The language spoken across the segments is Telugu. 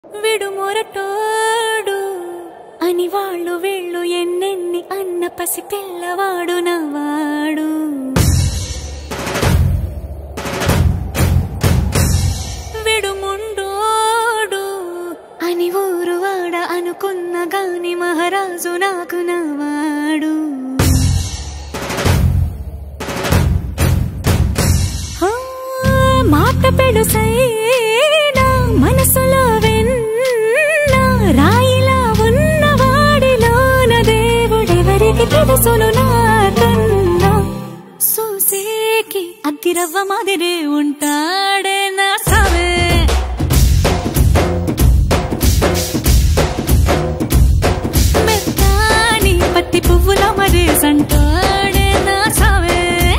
విడు మొరటోడు అని వాళ్ళు వీళ్ళు ఎన్నెన్ని అన్న పసి పిల్లవాడు నవ్వాడు విడుముండోడు అని ఊరు వాడ అనుకున్న గాని మహారాజు నాకు నవ్వాడు ఆ, మాట పెడుసైనా మనసులో వెన్న రాయిలా ఉన్నవాడిలోన దేవుడెవరికి తెలుసును నాకన్నా సూసేకి అగ్గిరవ్వ మాదిరే ఉంటాడే నా సావే మెత్తాని పత్తి పువ్వుల మరి సంటాడే నా సావే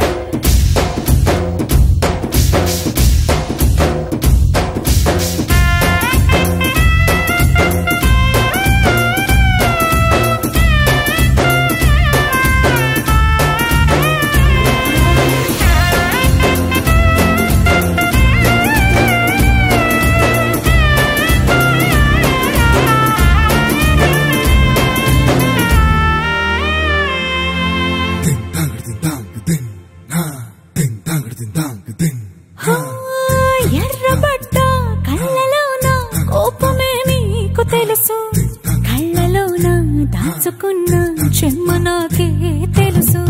Ding dang ding dang ding ha ding dang ding dang ding ఆ, ఎర్రబడ్డ కళ్ళలోన కోపమే నీకు తెలుసు కళ్ళలోన దాచుకున్న చెమ్మ నాకే తెలుసు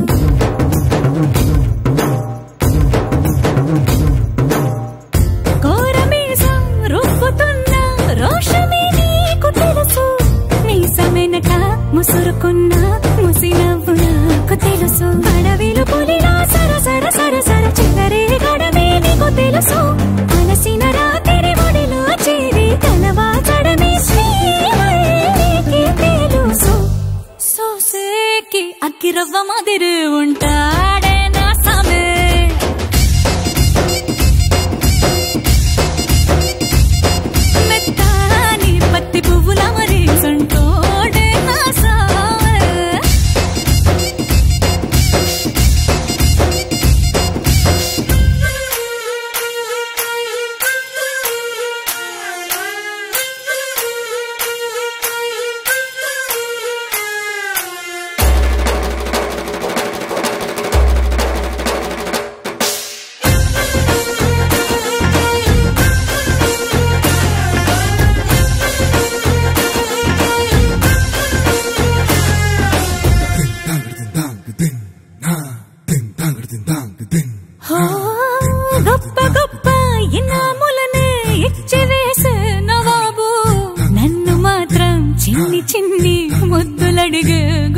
కోరమీసం రుబ్బుతున్న రోషమే నీకు తెలుసు మీసమెనక ముసురుకున్న ముసినవ్వు నాకు తెలుసు అడవిలు పులిలా సర సర సర సర చివరి గడమే నీకు తెలుసు అలసిన రాత్రి ఒడిలో చేరి కలవాచడమే శ్రీమల్లికి తెలుసు సోసేకి అగ్గిరవ్వ మాదిరి ఉంటాడే నా సమే మెత్తాని పత్తి పువ్వుల మరి సంటోడే నా సావే ding dang ding dang ding ha ding dang ding dang ding హో, గొప్ప గొప్ప ఇనాములనే ఇచ్చివేసే నవాబు నన్ను మాత్రం చిన్ని చిన్ని ముద్దులడిగే